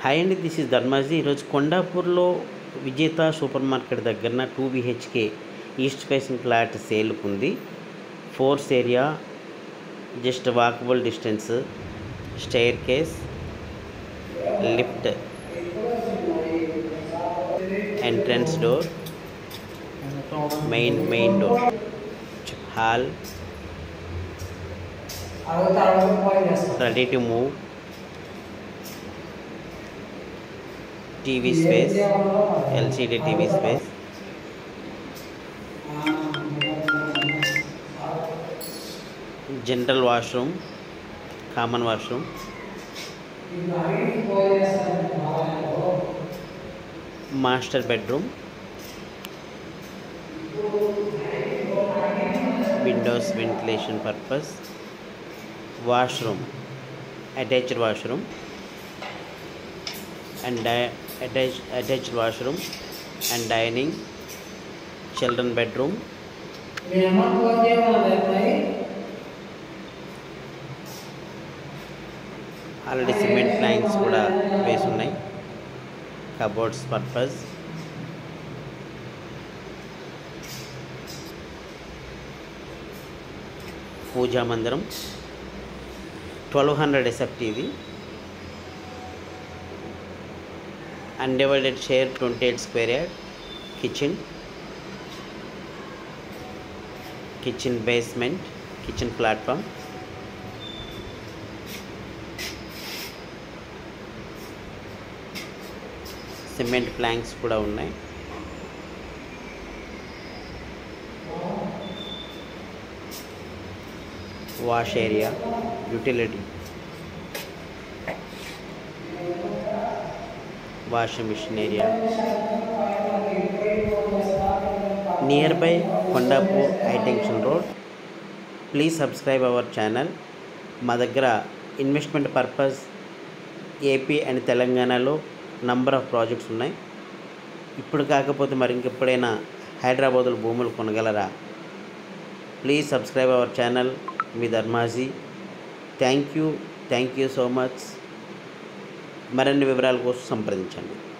hi అండి this is Dharmaji ఈరోజు కొండాపూర్లో విజేత సూపర్ మార్కెట్ దగ్గరన two BHK east facing flat సేల్కి ఉంది force area just walkable distance staircase lift entrance door main main door hall ready to move TV space LCD TV space general washroom common washroom master bedroom windows ventilation purpose washroom attached washroom and di- attached attached washroom and dining children bedroom already cement lines కూడా వేసి ఉన్నాయి cupboards purpose puja మందిరం twelve hundred SFT ఇది undivided share 28 square yard kitchen kitchen basement kitchen platform cement planks కూడా ఉన్నాయి wash area utility washing machine area near by Kondapur high tension road please subscribe our channel మా దగ్గర investment purpose AP and తెలంగాణలో number of projects ఉన్నాయి ఇప్పుడు కాకపోతే మరి ఇంకెప్పుడైనా హైదరాబాదులో భూములు కొనగలరా ప్లీజ్ సబ్స్క్రైబ్ అవర్ ఛానల్ మీ Dharmaji thank you thank you so much మరిన్ని వివరాల కోసం సంప్రదించండి